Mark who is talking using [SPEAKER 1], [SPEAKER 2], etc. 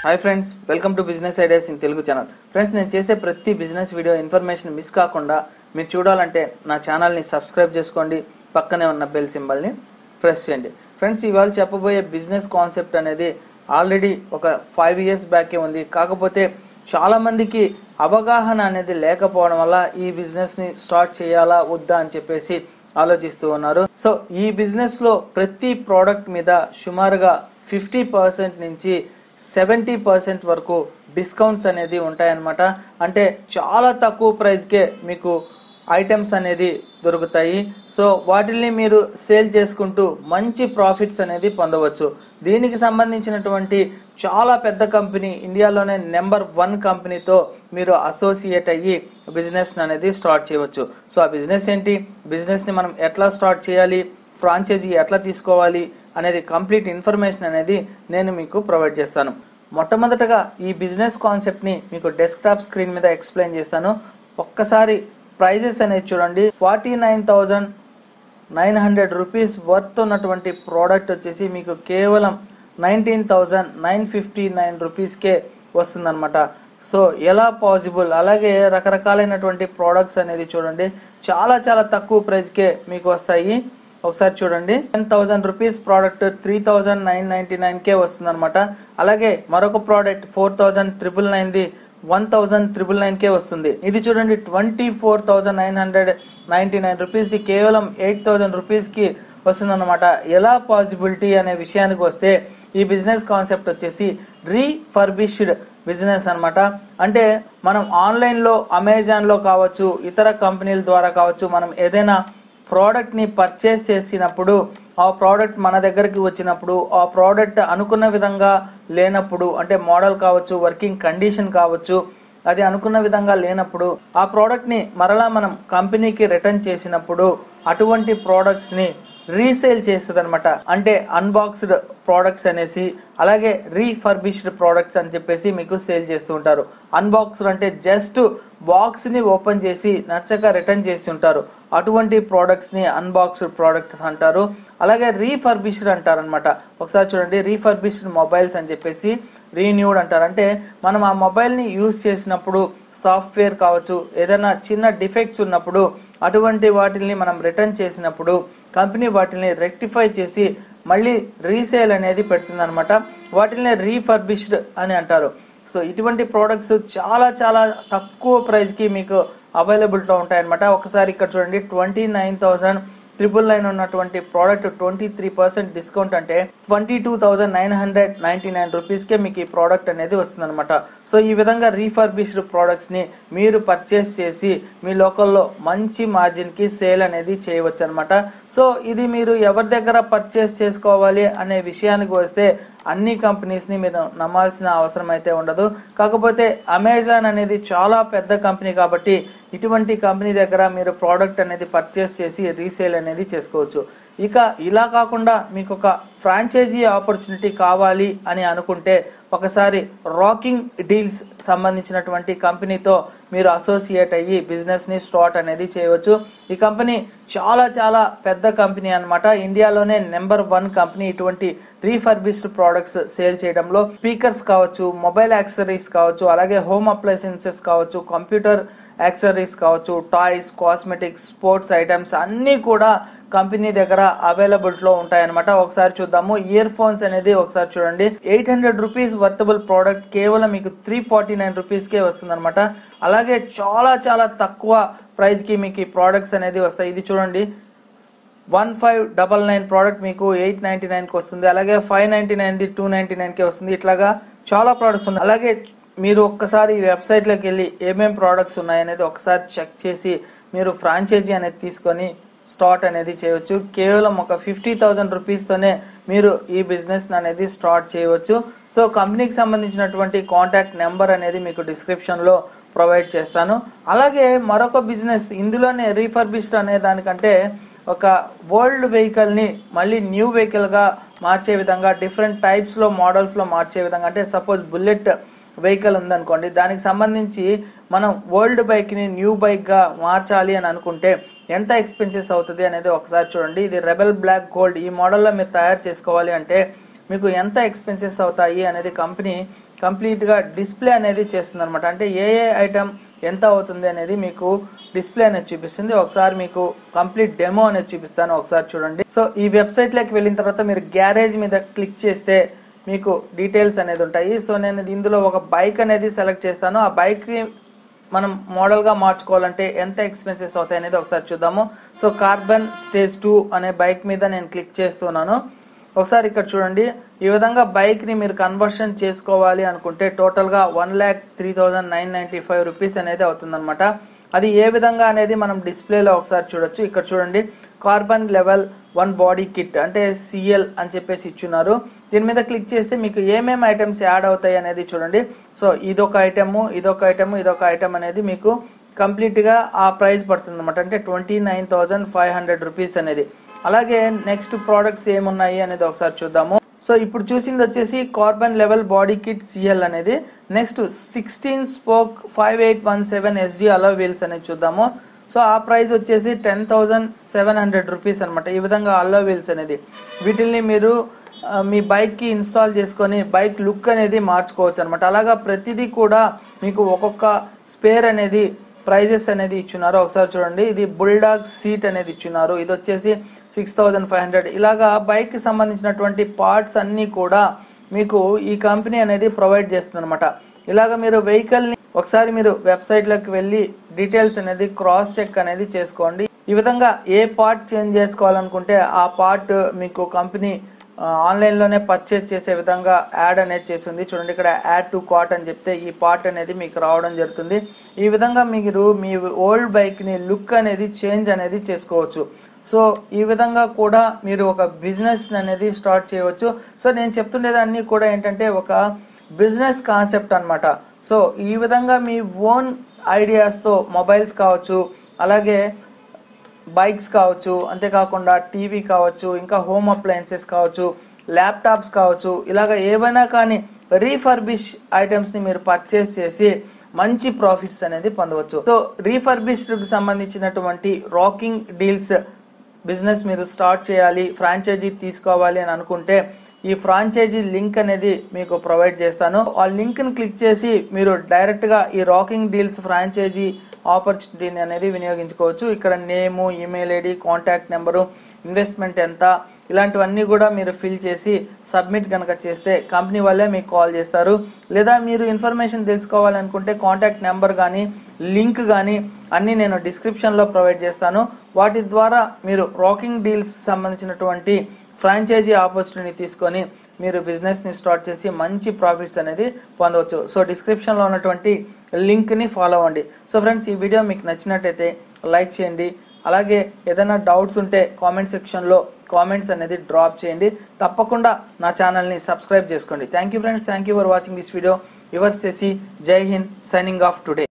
[SPEAKER 1] hi friends welcome to business ideas in Telugu channel friends నేను చేసే ప్రతి బిజినెస్ వీడియో ఇన్ఫర్మేషన్ మిస్ కాకుండా మీరు చూడాలంటే నా ఛానల్ని సబ్స్క్రైబ్ చేసుకోండి పక్కనే ఉన్న బెల్ సింబల్ని ప్రెస్ చేయండి ఫ్రెండ్స్ ఇవాళ చెప్పబోయే బిజినెస్ కాన్సెప్ట్ అనేది ఆల్రెడీ ఒక ఫైవ్ ఇయర్స్ బ్యాకే ఉంది కాకపోతే చాలా మందికి అవగాహన అనేది లేకపోవడం వల్ల ఈ బిజినెస్ని స్టార్ట్ చేయాలా వద్దా అని చెప్పేసి ఆలోచిస్తూ ఉన్నారు సో ఈ బిజినెస్లో ప్రతి ప్రోడక్ట్ మీద సుమారుగా ఫిఫ్టీ పర్సెంట్ నుంచి సెవెంటీ పర్సెంట్ వరకు డిస్కౌంట్స్ అనేది ఉంటాయన్నమాట అంటే చాలా తక్కువ ప్రైస్కే మీకు ఐటమ్స్ అనేది దొరుకుతాయి సో వాటిని మీరు సేల్ చేసుకుంటూ మంచి ప్రాఫిట్స్ అనేది పొందవచ్చు దీనికి సంబంధించినటువంటి చాలా పెద్ద కంపెనీ ఇండియాలోనే నెంబర్ వన్ కంపెనీతో మీరు అసోసియేట్ అయ్యి బిజినెస్ అనేది స్టార్ట్ చేయవచ్చు సో ఆ బిజినెస్ ఏంటి బిజినెస్ని మనం ఎట్లా స్టార్ట్ చేయాలి ఫ్రాంచైజీ ఎట్లా తీసుకోవాలి అనేది కంప్లీట్ ఇన్ఫర్మేషన్ అనేది నేను మీకు ప్రొవైడ్ చేస్తాను మొట్టమొదటగా ఈ బిజినెస్ కాన్సెప్ట్ని మీకు డెస్క్టాప్ స్క్రీన్ మీద ఎక్స్ప్లెయిన్ చేస్తాను ఒక్కసారి ప్రైజెస్ అనేది చూడండి forty nine thousand nine hundred rupees worth ఉన్నటువంటి ప్రోడక్ట్ వచ్చేసి మీకు కేవలం nineteen thousand nine fifty nine రూపీస్కే వస్తుందన్నమాట సో ఎలా పాసిబుల్ అలాగే రకరకాలైనటువంటి ప్రోడక్ట్స్ అనేది చూడండి చాలా చాలా తక్కువ ప్రైస్కే మీకు వస్తాయి ఒకసారి చూడండి ten thousand rupees product three thousand nine ninety నైన్కే వస్తుందన్నమాట అలాగే మరొక ప్రోడక్ట్ ఫోర్ థౌజండ్ ట్రిపుల్ నైన్ది వన్ థౌజండ్ త్రిబుల్ నైన్కే వస్తుంది ఇది చూడండి twenty four thousand nine hundred ninety nine రూపీస్ది కేవలం ఎయిట్ థౌజండ్ రూపీస్కి వస్తుందన్నమాట ఎలా పాసిబిలిటీ అనే విషయానికి వస్తే ఈ బిజినెస్ కాన్సెప్ట్ వచ్చేసి రీఫర్బిష్డ్ బిజినెస్ అన్నమాట అంటే మనం ఆన్లైన్లో అమెజాన్లో కావచ్చు ఇతర కంపెనీల ద్వారా కావచ్చు మనం ఏదైనా ప్రోడక్ట్ని పర్చేస్ చేసినప్పుడు ఆ ప్రోడక్ట్ మన దగ్గరికి వచ్చినప్పుడు ఆ ప్రోడక్ట్ అనుకున్న విధంగా లేనప్పుడు అంటే మోడల్ కావచ్చు వర్కింగ్ కండిషన్ కావచ్చు అది అనుకున్న విధంగా లేనప్పుడు ఆ ప్రోడక్ట్ని మరలా మనం కంపెనీకి రిటర్న్ చేసినప్పుడు అటువంటి ప్రోడక్ట్స్ని రీసేల్ చేస్తుంది అనమాట అంటే అన్బాక్స్డ్ ప్రోడక్ట్స్ అనేసి అలాగే రీఫర్బిష్డ్ ప్రోడక్ట్స్ అని చెప్పేసి మీకు సేల్ చేస్తూ ఉంటారు అన్బాక్స్డ్ అంటే జస్ట్ బాక్స్ని ఓపెన్ చేసి నచ్చక రిటర్న్ చేసి ఉంటారు అటువంటి ప్రోడక్ట్స్ని అన్బాక్స్డ్ ప్రోడక్ట్స్ అంటారు అలాగే రీఫర్బిష్డ్ అంటారు అనమాట ఒకసారి చూడండి రీఫర్బిష్డ్ మొబైల్స్ అని చెప్పేసి రీన్యూడ్ అంటారు అంటే మనం ఆ మొబైల్ని యూజ్ చేసినప్పుడు సాఫ్ట్వేర్ కావచ్చు ఏదైనా చిన్న డిఫెక్ట్స్ ఉన్నప్పుడు అటువంటి వాటిని మనం రిటర్న్ చేసినప్పుడు కంపెనీ వాటిని రెక్టిఫై చేసి మళ్ళీ రీసేల్ అనేది పెడుతుంది అనమాట వాటిని రీఫర్బిష్డ్ అని అంటారు సో ఇటువంటి ప్రోడక్ట్స్ చాలా చాలా తక్కువ ప్రైస్కి మీకు అవైలబిలిటీలో ఉంటాయన్నమాట ఒకసారి ఇక్కడ చూడండి twenty nine thousand triple nine ఉన్నటువంటి product twenty three percent discount అంటే twenty two thousand nine hundred ninety nine రూపీస్కే మీకు ఈ ప్రోడక్ట్ అనేది వస్తుందన్నమాట సో ఈ విధంగా రీఫర్బిష్డ్ ప్రోడక్ట్స్ని మీరు పర్చేస్ చేసి మీ లోకల్లో మంచి మార్జిన్కి సేల్ అనేది చేయవచ్చు అనమాట సో ఇది మీరు ఎవరి దగ్గర పర్చేస్ చేసుకోవాలి అనే విషయానికి వస్తే అన్ని కంపెనీస్ని మీరు నమ్మాల్సిన అవసరం అయితే ఉండదు కాకపోతే అమెజాన్ అనేది చాలా పెద్ద కంపెనీ కాబట్టి ఇటువంటి కంపెనీ దగ్గర మీరు ప్రోడక్ట్ అనేది పర్చేస్ చేసి రీసేల్ అనేది చేసుకోవచ్చు ఇక ఇలా కాకుండా మీకు ఒక ఫ్రాంచైజీ ఆపర్చునిటీ కావాలి అని అనుకుంటే ఒకసారి రాకింగ్ డీల్స్ సంబంధించినటువంటి కంపెనీతో మీరు అసోసియేట్ అయ్యి బిజినెస్ని స్టార్ట్ అనేది చేయవచ్చు ఈ కంపెనీ చాలా చాలా పెద్ద కంపెనీ అనమాట ఇండియాలోనే నెంబర్ వన్ కంపెనీ ఇటువంటి రీఫర్బిష్డ్ ప్రోడక్ట్స్ సేల్ చేయడంలో స్పీకర్స్ కావచ్చు మొబైల్ యాక్సరీస్ కావచ్చు అలాగే హోమ్ అప్లయన్సెస్ కావచ్చు కంప్యూటర్ యాక్సరీస్ కావచ్చు టాయ్స్ కాస్మెటిక్స్ స్పోర్ట్స్ ఐటమ్స్ అన్నీ కూడా కంపెనీ దగ్గర అవైలబిలిటీలో ఉంటాయన్నమాట ఒకసారి చూద్దాము ఇయర్ ఫోన్స్ అనేది ఒకసారి చూడండి eight hundred rupees worthable product కేవలం మీకు త్రీ ఫార్టీ నైన్ రూపీస్కే వస్తుందన్నమాట అలాగే చాలా చాలా తక్కువ ప్రైస్కి మీకు ఈ ప్రోడక్ట్స్ అనేది వస్తాయి ఇది చూడండి one five double nine product మీకు ఎయిట్ నైంటీ నైన్కి వస్తుంది అలాగే ఫైవ్ నైంటీ నైన్ది టూ నైంటీ నైన్కి వస్తుంది ఇట్లాగా చాలా ప్రోడక్ట్స్ ఉన్నాయి అలాగే మీరు ఒక్కసారి ఈ వెబ్సైట్లోకి వెళ్ళి ఏమేం ప్రోడక్ట్స్ ఉన్నాయనేది ఒకసారి చెక్ చేసి మీరు ఫ్రాంచైజీ అనేది తీసుకొని స్టార్ట్ అనేది చేయవచ్చు కేవలం ఒక ఫిఫ్టీ థౌజండ్ రూపీస్తోనే మీరు ఈ బిజినెస్ అనేది స్టార్ట్ చేయవచ్చు సో కంపెనీకి సంబంధించినటువంటి కాంటాక్ట్ నెంబర్ అనేది మీకు డిస్క్రిప్షన్లో ప్రొవైడ్ చేస్తాను అలాగే మరొక బిజినెస్ ఇందులోనే రీఫర్బిష్డ్ అనే దానికంటే ఒక ఓల్డ్ వెహికల్ని మళ్ళీ న్యూ వెహికల్గా మార్చే విధంగా డిఫరెంట్ టైప్స్లో మోడల్స్లో మార్చే విధంగా అంటే సపోజ్ బుల్లెట్ వెహికల్ ఉందనుకోండి దానికి సంబంధించి మనం ఓల్డ్ బైక్ని న్యూ బైక్గా మార్చాలి అని అనుకుంటే ఎంత ఎక్స్పెన్సెస్ అవుతుంది అనేది ఒకసారి చూడండి ఇది రెబెల్ బ్లాక్ గోల్డ్ ఈ మోడల్లో మీరు తయారు చేసుకోవాలి అంటే మీకు ఎంత ఎక్స్పెన్సెస్ అవుతాయి అనేది కంపెనీ కంప్లీట్గా డిస్ప్లే అనేది చేస్తుంది అనమాట అంటే ఏ ఏ ఐటమ్ ఎంత అవుతుంది అనేది మీకు డిస్ప్లే అనేది చూపిస్తుంది ఒకసారి మీకు కంప్లీట్ డెమో అనేది చూపిస్తాను ఒకసారి చూడండి సో ఈ వెబ్సైట్లోకి వెళ్ళిన తర్వాత మీరు గ్యారేజ్ మీద క్లిక్ చేస్తే మీకు డీటెయిల్స్ అనేది ఉంటాయి సో నేను ఇందులో ఒక బైక్ అనేది సెలెక్ట్ చేస్తాను ఆ బైక్ మనం మోడల్గా మార్చుకోవాలంటే ఎంత ఎక్స్పెన్సెస్ అవుతాయి అనేది ఒకసారి చూద్దాము సో కార్బన్ స్టేజ్ టూ అనే బైక్ మీద నేను క్లిక్ చేస్తున్నాను ఒకసారి ఇక్కడ చూడండి ఈ విధంగా బైక్ని మీరు కన్వర్షన్ చేసుకోవాలి అనుకుంటే టోటల్గా one lakh three thousand nine ninety five rupees అనేది అవుతుందన్నమాట అది ఏ విధంగా అనేది మనం డిస్ప్లేలో ఒకసారి చూడొచ్చు ఇక్కడ చూడండి carbon level one body kit అంటే సిఎల్ అని చెప్పేసి ఇచ్చున్నారు దీని మీద క్లిక్ చేస్తే మీకు ఏమేమి ఐటమ్స్ యాడ్ అవుతాయి అనేది చూడండి సో ఇదొక ఐటము ఇదొక ఐటము ఇదొక ఐటమ్ అనేది మీకు కంప్లీట్గా ఆ ప్రైస్ పడుతుంది అనమాట అంటే twenty nine thousand five hundred rupees అనేది అలాగే నెక్స్ట్ ప్రోడక్ట్స్ ఏమున్నాయి అనేది ఒకసారి చూద్దాము సో ఇప్పుడు చూసింది వచ్చేసి carbon level body kit CL అనేది next sixteen spoke five eight one seven SD alloy wheels అనేది చూద్దాము సో ఆ ప్రైస్ వచ్చేసి ten thousand seven hundred rupees అనమాట ఈ విధంగా అల్లో వీల్స్ అనేది వీటిల్ని మీరు ఆ, మీ బైక్కి ఇన్స్టాల్ చేసుకొని బైక్ లుక్ అనేది మార్చుకోవచ్చు అనమాట అలాగా ప్రతిదీ కూడా మీకు ఒక్కొక్క స్పేర్ అనేది ప్రైజెస్ అనేది ఇచ్చున్నారు ఒకసారి చూడండి ఇది బుల్డాగ్ సీట్ అనేది ఇచ్చున్నారు ఇది వచ్చేసి సిక్స్ థౌజండ్ ఫైవ్ హండ్రెడ్ ఇలాగా బైక్కి సంబంధించినటువంటి పార్ట్స్ అన్నీ కూడా మీకు ఈ కంపెనీ అనేది ప్రొవైడ్ చేస్తుంది అనమాట ఇలాగ మీరు వెహికల్ని ఒకసారి మీరు వెబ్సైట్లోకి వెళ్ళి డీటెయిల్స్ అనేది క్రాస్ చెక్ అనేది చేసుకోండి ఈ విధంగా ఏ పార్ట్ చేంజ్ చేసుకోవాలనుకుంటే ఆ పార్ట్ మీకు కంపెనీ ఆ, ఆన్లైన్లోనే పర్చేస్ చేసే విధంగా యాడ్ అనేది చేస్తుంది చూడండి ఇక్కడ యాడ్ టు కార్ట్ అని చెప్తే ఈ పార్ట్ అనేది మీకు రావడం జరుగుతుంది ఈ విధంగా మీరు మీ ఓల్డ్ బైక్ని లుక్ అనేది చేంజ్ అనేది చేసుకోవచ్చు సో ఈ విధంగా కూడా మీరు ఒక బిజినెస్ అనేది స్టార్ట్ చేయవచ్చు సో నేను చెప్తుండేది అన్నీ కూడా ఏంటంటే ఒక బిజినెస్ కాన్సెప్ట్ అన్నమాట సో ఈ విధంగా మీ ఓన్ ఐడియాస్తో మొబైల్స్ కావచ్చు అలాగే బైక్స్ కావచ్చు అంతేకాకుండా టీవీ కావచ్చు ఇంకా హోమ్ అప్లయన్సెస్ కావచ్చు ల్యాప్టాప్స్ కావచ్చు ఇలాగ ఏవైనా కానీ రీఫర్బిష్ ఐటమ్స్ని మీరు పర్చేస్ చేసి మంచి ప్రాఫిట్స్ అనేది పొందవచ్చు సో రీఫర్బిష్డ్కి సంబంధించినటువంటి రాకింగ్ డీల్స్ బిజినెస్ మీరు స్టార్ట్ చేయాలి ఫ్రాంచైజీ తీసుకోవాలి అని అనుకుంటే ఈ ఫ్రాంచైజీ లింక్ అనేది మీకు ప్రొవైడ్ చేస్తాను ఆ లింక్ని క్లిక్ చేసి మీరు డైరెక్ట్గా ఈ రాకింగ్ డీల్స్ ఫ్రాంచైజీ ఆపర్చునిటీని అనేది వినియోగించుకోవచ్చు ఇక్కడ నేము email ID contact number investment ఎంత ఇలాంటివన్నీ కూడా మీరు ఫిల్ చేసి సబ్మిట్ కనుక చేస్తే కంపెనీ వాళ్ళే మీకు కాల్ చేస్తారు లేదా మీరు ఇన్ఫర్మేషన్ తెలుసుకోవాలనుకుంటే కాంటాక్ట్ నెంబర్ కానీ లింక్ కానీ అన్నీ నేను డిస్క్రిప్షన్లో ప్రొవైడ్ చేస్తాను వాటి ద్వారా మీరు రాకింగ్ డీల్స్ సంబంధించినటువంటి ఫ్రాంచైజీ ఆపర్చునిటీ తీసుకొని మీరు బిజినెస్ని స్టార్ట్ చేసి మంచి ప్రాఫిట్స్ అనేది పొందవచ్చు సో డిస్క్రిప్షన్లో ఉన్నటువంటి లింక్ని ఫాలో అవ్వండి సో ఫ్రెండ్స్ ఈ వీడియో మీకు నచ్చినట్టయితే లైక్ చేయండి అలాగే ఏదైనా డౌట్స్ ఉంటే కామెంట్ సెక్షన్లో కామెంట్స్ అనేది డ్రాప్ చేయండి తప్పకుండా నా ఛానల్ని సబ్స్క్రైబ్ చేసుకోండి thank you friends thank you for watching this video your సెసి Jai Hind signing off today